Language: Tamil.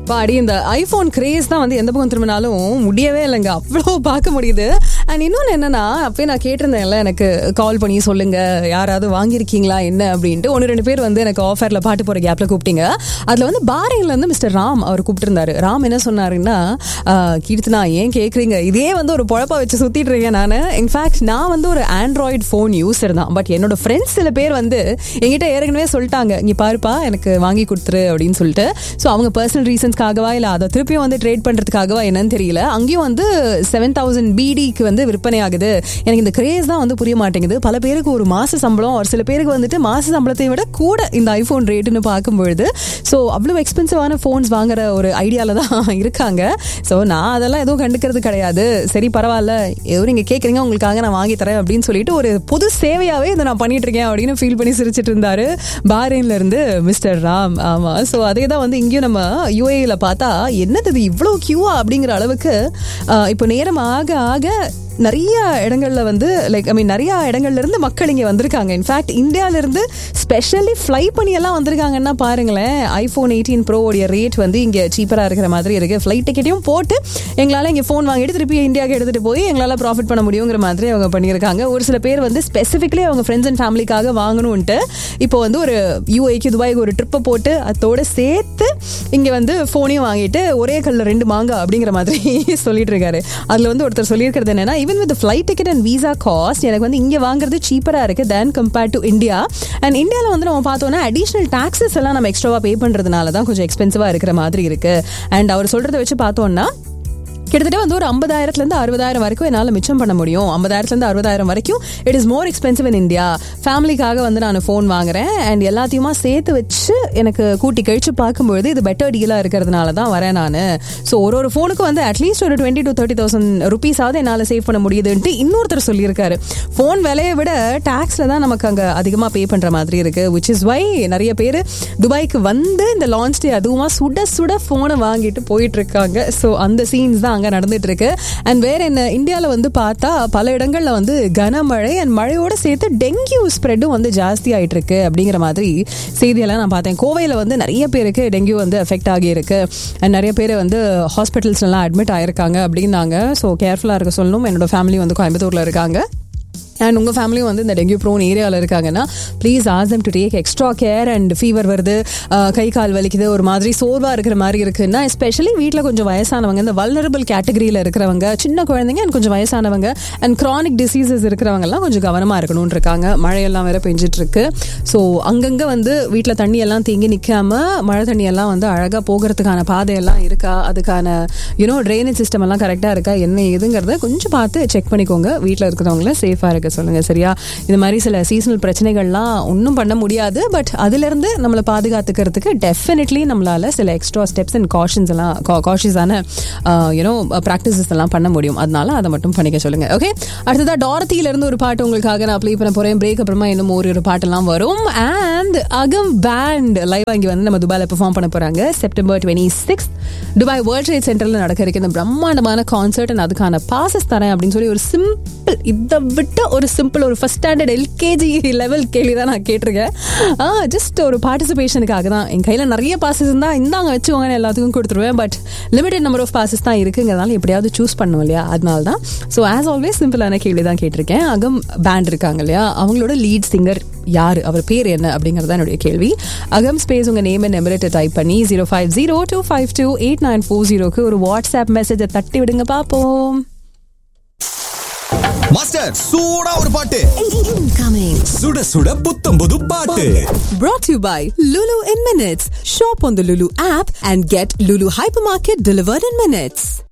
பாடி இந்த ஐபோன் கிரேஸ் தான் வந்து எந்த பக்கம் திரும்பினாலும் முடியவே இல்லைங்க அவ்வளோ பார்க்க முடியுது அண்ட் இன்னொன்று என்னன்னா அப்பயே நான் கேட்டிருந்தேன்ல எனக்கு கால் பண்ணி சொல்லுங்க யாராவது வாங்கியிருக்கீங்களா என்ன அப்படின்ட்டு ஒன்று ரெண்டு பேர் வந்து எனக்கு ஆஃபரில் பாட்டு போகிற கேப்பில் கூப்பிட்டீங்க அதில் வந்து பாரின்ல இருந்து மிஸ்டர் ராம் அவர் கூப்பிட்டுருந்தாரு ராம் என்ன சொன்னாருன்னா "ஆஹ், கீர்த்தனா ஏன் கேட்குறீங்க இதே வந்து ஒரு பொழப்பா வச்சு சுத்திட்டு இருக்கேன் நான் இன்ஃபேக்ட் நான் வந்து ஒரு ஆண்ட்ராய்டு ஃபோன் யூஸர் தான் பட் என்னோட ஃப்ரெண்ட்ஸ் சில பேர் வந்து என்கிட்ட ஏற்கனவே சொல்லிட்டாங்க இங்கே பாருப்பா எனக்கு வாங்கி கொடுத்துரு அப்படின்னு சொல்லிட்டு ஸோ அவங்க பர்சனல் ரீசன்ஸ்க்காகவா இல்லை அதை திருப்பியும் வந்து ட்ரேட் பண்ணுறதுக்காகவா என்னன்னு தெரியல அங்கேயும் வந்து செவன் தௌசண்ட் பிடிக்கு வந்து விற்பனை ஆகுது எனக்கு இந்த கிரேஸ் தான் வந்து புரிய மாட்டேங்குது பல பேருக்கு ஒரு மாச சம்பளம் ஒரு சில பேருக்கு வந்துட்டு மாச சம்பளத்தை விட கூட இந்த ஐஃபோன் ரேட்டுன்னு பார்க்கும்பொழுது ஸோ அவ்வளோ எக்ஸ்பென்சிவான ஃபோன்ஸ் வாங்குற ஒரு ஐடியாவில் தான் இருக்காங்க ஸோ நான் அதெல்லாம் எதுவும் கண்டுக்கிறது கிடையாது சரி பரவாயில்ல ஏதோ நீங்கள் கேட்குறீங்க உங்களுக்காக நான் வாங்கி தரேன் அப்படின்னு சொல்லிட்டு ஒரு பொது சேவையாகவே இதை நான் பண்ணிட்டு இருக்கேன் அப்படின்னு ஃபீல் பண்ணி சிரிச்சிட்டு இருந்தாரு பாரேன்ல இருந்து மிஸ்டர் ராம் ஆமா ஸோ அதே தான் வந்து இங்கேயும் நம்ம யூஏல பார்த்தா என்னது இது இவ்வளோ கியூவா அப்படிங்கிற அளவுக்கு ஆஹ், இப்போ நேரம் ஆக ஆக நிறைய இடங்கள்ல வந்து லைக் ஐ மீன் நிறைய இடங்கள்ல இருந்து மக்கள் இங்க வந்திருக்காங்க இன்ஃபேக்ட் இந்தியால இருந்து ஸ்பெஷலி ஃப்ளை பண்ணி எல்லாம் வந்திருக்காங்கன்னா பாருங்களேன் ஐபோன் எயிட்டீன் ப்ரோவோடைய ரேட் வந்து இங்க சீப்பரா இருக்கிற மாதிரி இருக்கு ஃப்ளைட் டிக்கெட்டையும் போட்டு எங்களால இங்க ஃபோன் வாங்கிட்டு திருப்பி இந்தியாவுக்கு எடுத்துட்டு போய் எங்களால ப்ராஃபிட் பண்ண முடியுங்கிற மாதிரி அவங்க பண்ணியிருக்காங்க ஒரு சில பேர் வந்து ஸ்பெசிஃபிக்லி அவங்க ஃப்ரெண்ட்ஸ் அண்ட் ஃபேமிலிக்காக வாங்கணும்ட்டு இப்போ வந்து ஒரு யூஏக்கு துபாய்க்கு ஒரு ட்ரிப்பை போட்டு அதோட சேர்த்து இங்க வந்து ஃபோனையும் வாங்கிட்டு ஒரே கல்ல ரெண்டு மாங்க அப்படிங்கிற மாதிரி சொல்லிட்டு இருக்காரு அதுல வந்து ஒருத்தர் சொல்லியிருக்கிறது என்னன்னா even with flight ticket and visa cost எனக்கு வந்து இங்க வாங்குறது சீப்பரா இருக்கு than compared to India and இந்தியாவில் வந்து நம்ம பார்த்தோம்னா அடிஷனல் டாக்ஸஸ் எல்லாம் நம்ம எக்ஸ்ட்ராவா பே பண்றதுனால தான் கொஞ்சம் எக்ஸ்பென்சிவா இருக்கிற மாதிரி இருக்கு அண்ட் அவர் சொல்றதை வச்சு பார்த்தோம்னா கிட்டத்தட்ட வந்து ஒரு ஐம்பதாயிரத்துல இருந்து அறுபதாயிரம் வரைக்கும் என்னால் மிச்சம் பண்ண முடியும் ஐம்பதாயிரத்துல இருந்து அறுபதாயிரம் வரைக்கும் it is more expensive in India ஃபேமிலிக்காக வந்து நான் ஃபோன் வாங்குறேன் அண்ட் எல்லாத்தையுமா சேர்த்து வச்சு எனக்கு கூட்டி கழிச்சு பார்க்கும்பொழுது இது பெட்டர் டீலாக இருக்கிறதுனால தான் வரேன் நான் ஸோ ஒரு ஒரு ஃபோனுக்கு வந்து அட்லீஸ்ட் ஒரு டுவெண்ட்டி டு தேர்ட்டி தௌசண்ட் ருபீஸாவது என்னால் சேவ் பண்ண முடியுதுன்ட்டு இன்னொருத்தர் சொல்லியிருக்காரு ஃபோன் விலையை விட டேக்ஸில் தான் நமக்கு அங்கே அதிகமாக பே பண்ணுற மாதிரி இருக்கு விச் இஸ் வை நிறைய பேர் துபாய்க்கு வந்து இந்த லான்ச் டே அதுவுமா சுட சுட ஃபோனை வாங்கிட்டு போயிட்டு இருக்காங்க ஸோ அந்த சீன்ஸ் தான் அங்கே நடந்துட்டு இருக்கு அண்ட் வேற என்ன இந்தியாவில் வந்து பார்த்தா பல இடங்கள்ல வந்து கனமழை அண்ட் மழையோட சேர்த்து டெங்கு ஸ்ப்ரெட்டும் வந்து ஜாஸ்தி ஆயிட்டு இருக்கு அப்படிங்கிற மாதிரி செய்தியெல்லாம் நான் பார்த்தேன் கோவையில் வந்து நிறைய பேருக்கு டெங்கு வந்து எஃபெக்ட் ஆகியிருக்கு அண்ட் நிறைய பேர் வந்து ஹாஸ்பிட்டல்ஸ்லாம் அட்மிட் ஆயிருக்காங்க அப்படின்னாங்க ஸோ கேர்ஃபுல்லாக இருக்க சொல்லணும் என்னோட ஃபேமிலி வந்து கோயம்புத்தூரில் இருக்காங்க அண்ட் உங்கள் ஃபேமிலியும் வந்து இந்த டெங்கு ப்ரோன் ஏரியாவில் இருக்காங்கன்னா please ask them to take extra care and fever வருது அஹ், கை கால் வலிக்குது ஒரு மாதிரி சோர்வாக இருக்கிற மாதிரி இருக்குன்னா எஸ்பெஷலி வீட்டில் கொஞ்சம் வயசானவங்க இந்த வல்னரபிள் கேட்டகரியில் இருக்கிறவங்க சின்ன குழந்தைங்க அண்ட் கொஞ்சம் வயசானவங்க அண்ட் க்ரானிக் டிசீசஸ் இருக்கிறவங்கலாம் கொஞ்சம் கவனமாக இருக்கணும்னு இருக்காங்க மழையெல்லாம் வேற பெஞ்சிட்டு இருக்கு ஸோ அங்கங்கே வந்து வீட்டில் தண்ணி எல்லாம் தேங்கி நிற்காம மழை தண்ணி எல்லாம் வந்து அழகாக போகிறதுக்கான பாதையெல்லாம் இருக்கா அதுக்கான யூனோ ட்ரைனேஜ் சிஸ்டம் எல்லாம் கரெக்டாக இருக்கா என்ன ஏதுங்கிறத கொஞ்சம் பார்த்து செக் பண்ணிக்கோங்க வீட்டில் இருக்கிறவங்கள சேஃபாக இருக்க சொல்லுங்க சரியா இது மாதிரி சில சீசனல் பிரச்சனைகள்லாம் ஒன்றும் பண்ண முடியாது பட் அதிலிருந்து நம்மளை பாதுகாத்துக்கிறதுக்கு டெஃபினெட்லி நம்மளால சில எக்ஸ்ட்ரா ஸ்டெப்ஸ் அண்ட் காஷன்ஸ் எல்லாம் காஷியஸான யூனோ ப்ராக்டிசஸ் எல்லாம் பண்ண முடியும் அதனால அதை மட்டும் பண்ணிக்க சொல்லுங்க ஓகே அடுத்ததா டாரத்தியில இருந்து ஒரு பாட்டு உங்களுக்காக நான் ப்ளே பண்ண போறேன் பிரேக் அப்புறமா இன்னும் ஒரு ஒரு பாட்டெல்லாம் வரும் அண்ட் அகம் பேண்ட் லைவ் இங்கே வந்து நம்ம துபாயில் பெர்ஃபார்ம் பண்ண போறாங்க September twenty six Dubai world trade சென்டர்ல நடக்க இருக்க இந்த பிரம்மாண்டமான கான்சர்ட் அண்ட் அதுக்கான பாசஸ் தரேன் அப்படின்னு சொல்லி ஒரு சிம்பிள் இதை விட்டு ஒரு சிம்பிள் ஒரு ஃபர்ஸ்ட் ஸ்டாண்டர்ட் எல்கேஜி லெவல் கேள்வி தான் நான் கேட்டிருக்கேன் ஆ ஜஸ்ட் ஒரு பார்ட்டிசிபேஷனுக்காக தான் என் கையில் நிறைய பாசஸ் இருந்தால் இந்தாங்க வச்சுக்கோங்கன்னு எல்லாத்துக்கும் கொடுத்துருவேன் but limited number of passes தான் இருக்குங்கிறதால எப்படியாவது சூஸ் பண்ணும் இல்லையா அதனால தான் ஸோ ஆஸ் ஆல்வேஸ் சிம்பிளான கேள்வி தான் கேட்டிருக்கேன் அகம் பேண்ட் இருக்காங்க இல்லையா அவங்களோட லீட் சிங்கர் யார் அவர் பேர் என்ன அப்படிங்கிறது தான் என்னுடைய கேள்வி அகம் ஸ்பேஸ் உங்கள் நேம் அண்ட் நம்பரை டைப் பண்ணி zero five zero two five two eight nine four ஜீரோக்கு ஒரு வாட்ஸ்அப் மெசேஜை தட்டி விடுங்க பார்ப்போம் மாஸ்டர் சூடா ஒரு பாட்டு Incoming. சுட சுட புத்தம் புது பாட்டு Brought to you by Lulu in Minutes. Shop on the Lulu app and get Lulu Hypermarket delivered in minutes.